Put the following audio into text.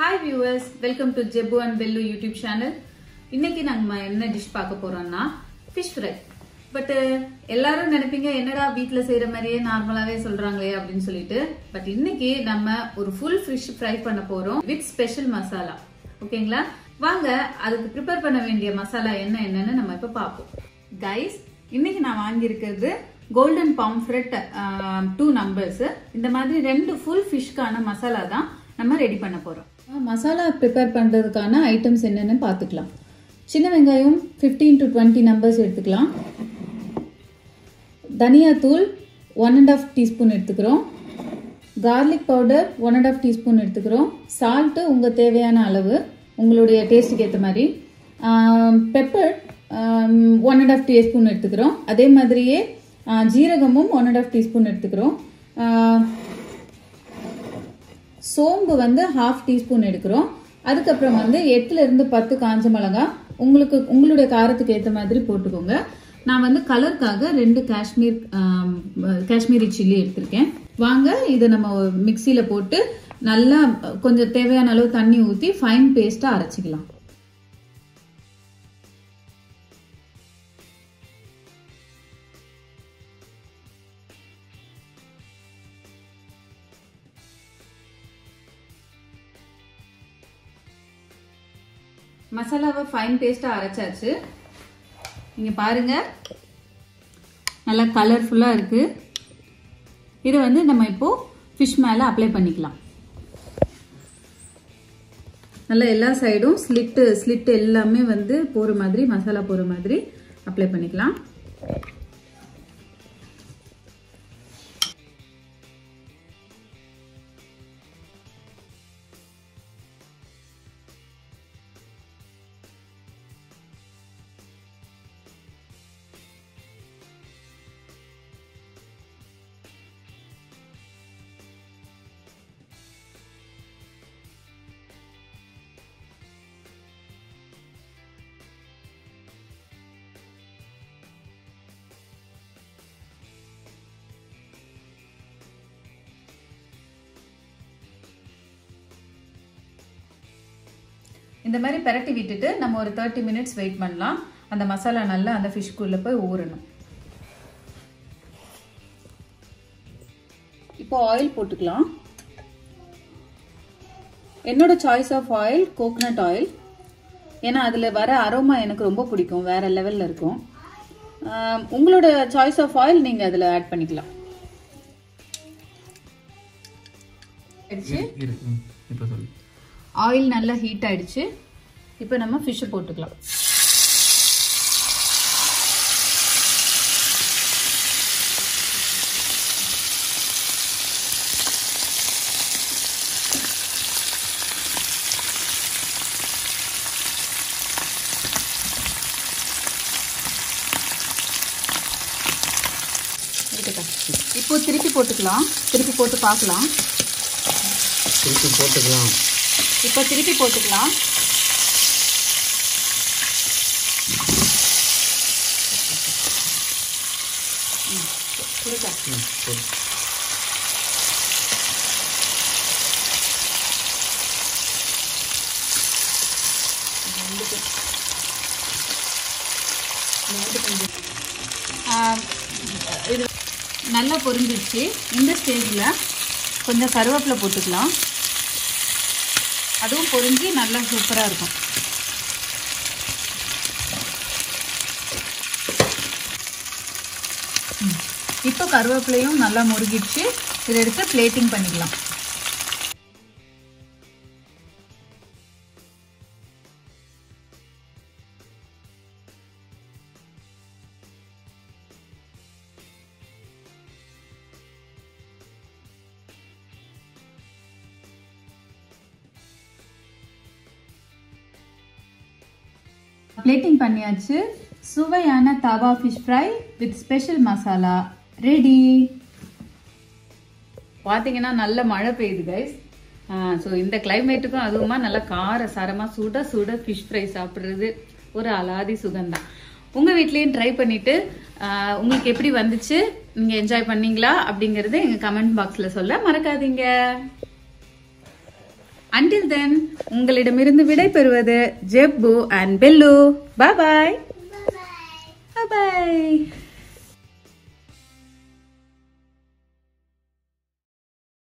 Hi viewers welcome to Jebu and Bellu YouTube channel இன்னைக்கு நம்ம என்ன டிஷ் பார்க்க போறோம்னா ஃபிஷ் ஃப்ரை பட் எல்லாரும் நினைப்பீங்க என்னடா வீட்ல செய்யற மாதிரியே நார்மலாவே சொல்றாங்களே அப்படின்னு சொல்லிட்டு பட் இன்னைக்கு நம்ம ஒரு ஃபுல் ஃபிஷ் ஃப்ரை பண்ண போறோம் வித் ஸ்பெஷல் மசாலா ஓகேங்களா வாங்க அதுக்கு ப்ரிப்பேர் பண்ண வேண்டிய மசாலா என்ன என்னன்னு நம்ம இப்ப பார்ப்போம் கைஸ் இன்னைக்கு நான் வாங்கியிருக்கிறது கோல்டன் பாம்ஃப்ரெட் டூ நம்பர்ஸ் இந்த மாதிரி ரெண்டு ஃபுல் ஃபிஷ்க்கான மசாலா தான் நம்ம ரெடி பண்ண போறோம் மசாலா ப்ரிப்பேர் பண்றதுக்கான ஐட்டம்ஸ் என்னன்னு பார்த்துக்கலாம் சின்ன வெங்காயம் 15 டு டுவெண்ட்டி நம்பர்ஸ் எடுத்துக்கலாம் தனியாத்தூள் ஒன் அண்ட் ஆஃப் டீஸ்பூன் எடுத்துக்கிறோம் garlic powder one and half teaspoon எடுத்துக்கிறோம் சால்ட்டு உங்கள் தேவையான அளவு உங்களுடைய டேஸ்ட்டுக்கு ஏற்ற மாதிரி pepper one and half teaspoon எடுத்துக்கிறோம் அதே மாதிரியே ஆ, ஜீரகமும் ஒன் அண்ட் ஆஃப் டீஸ்பூன் எடுத்துக்கிறோம் ஆ, சோம்பு வந்து ஹாஃப் டீஸ்பூன் எடுக்கிறோம் அதுக்கப்புறம் வந்து எட்டுல இருந்து பத்து காஞ்ச மிளகா உங்களுக்கு உங்களுடைய காரத்துக்கு ஏற்ற மாதிரி போட்டுக்கோங்க நான் வந்து கலருக்காக ரெண்டு காஷ்மீர் ஆம், காஷ்மீரி சில்லி எடுத்திருக்கேன் வாங்க இதை நம்ம மிக்சியில் போட்டு நல்லா கொஞ்சம் தேவையான அளவு தண்ணி ஊற்றி ஃபைன் பேஸ்ட்டாக அரைச்சிக்கலாம் மசாலாவை ஃபைன் பேஸ்ட்டாக அரைச்சாச்சு நீங்கள் பாருங்க நல்லா கலர்ஃபுல்லாக இருக்குது இதை வந்து நம்ம இப்போது ஃபிஷ் மேலே அப்ளை பண்ணிக்கலாம் நல்லா எல்லா சைடும் ஸ்லிட்டு ஸ்லிட் எல்லாமே வந்து போகிற மாதிரி மசாலா போகிற மாதிரி அப்ளை பண்ணிக்கலாம் இந்த மாதிரி பிரட்டி விட்டுட்டு நம்ம ஒரு தேர்ட்டி மினிட்ஸ் வெயிட் பண்ணலாம் அந்த மசாலா நல்லா அந்த ஃபிஷ்குள்ளே போய் ஊறணும் இப்போ ஆயில் போட்டுக்கலாம் என்னோட choice of oil coconut oil ஏன்னா அதில் வர அரோமா எனக்கு ரொம்ப பிடிக்கும் வேற லெவலில் இருக்கும் ஆம், உங்களோட சாய்ஸ் ஆஃப் ஆயில் நீங்கள் அதில் ஆட் பண்ணிக்கலாம் ஆயிடுச்சு இரு ம், இப்போ சொல்லு ஆயில் நல்லா ஹீட் ஆயிடுச்சு இப்போ நம்ம ஃபிஷ்ஷை போட்டுக்கலாம் இருக்கட்டும். இப்போ திருப்பி போட்டுக்கலாம் திருப்பி போட்டு பார்க்கலாம் திருப்பி போட்டுக்கலாம் இப்போ திருப்பி போட்டுக்கலாம் ம், கொடுக்கா. ம், போடு. ஆ, இது நல்லா பொரிஞ்சிடுச்சு இந்த ஸ்டேஜில் கொஞ்சம் கருவேப்பிலை போட்டுக்கலாம் அதுவும் பொரிஞ்சு நல்லா சூப்பராக இருக்கும் ம். இப்போ கருவேப்பிலையும் நல்லா முருகிடுச்சு இதை எடுத்து பிளேட்டிங் பண்ணிக்கலாம் பிளேட்டிங் பண்ணியாச்சு சுவையான tawa fish fry with special masala ready பார்த்தீங்கன்னா நல்ல மழை பெய்யுது கைஸ் ஸோ இந்த கிளைமேட்டுக்கும் அதுவுமா நல்ல கார சாரமாக சுட சுட ஃபிஷ் ஃப்ரை சாப்பிட்றது ஒரு அலாதி சுகம்தான் உங்கள் வீட்லேயும் ட்ரை பண்ணிட்டு ஆஹ், உங்களுக்கு எப்படி வந்துச்சு நீங்கள் என்ஜாய் பண்ணீங்களா அப்படிங்கறத எங்கள் கமெண்ட் பாக்ஸில் சொல்ல மறக்காதீங்க அண்டில் தென் உங்களிடமிருந்து விடை பெறுவது ஜெப்பு and bell bye bye bye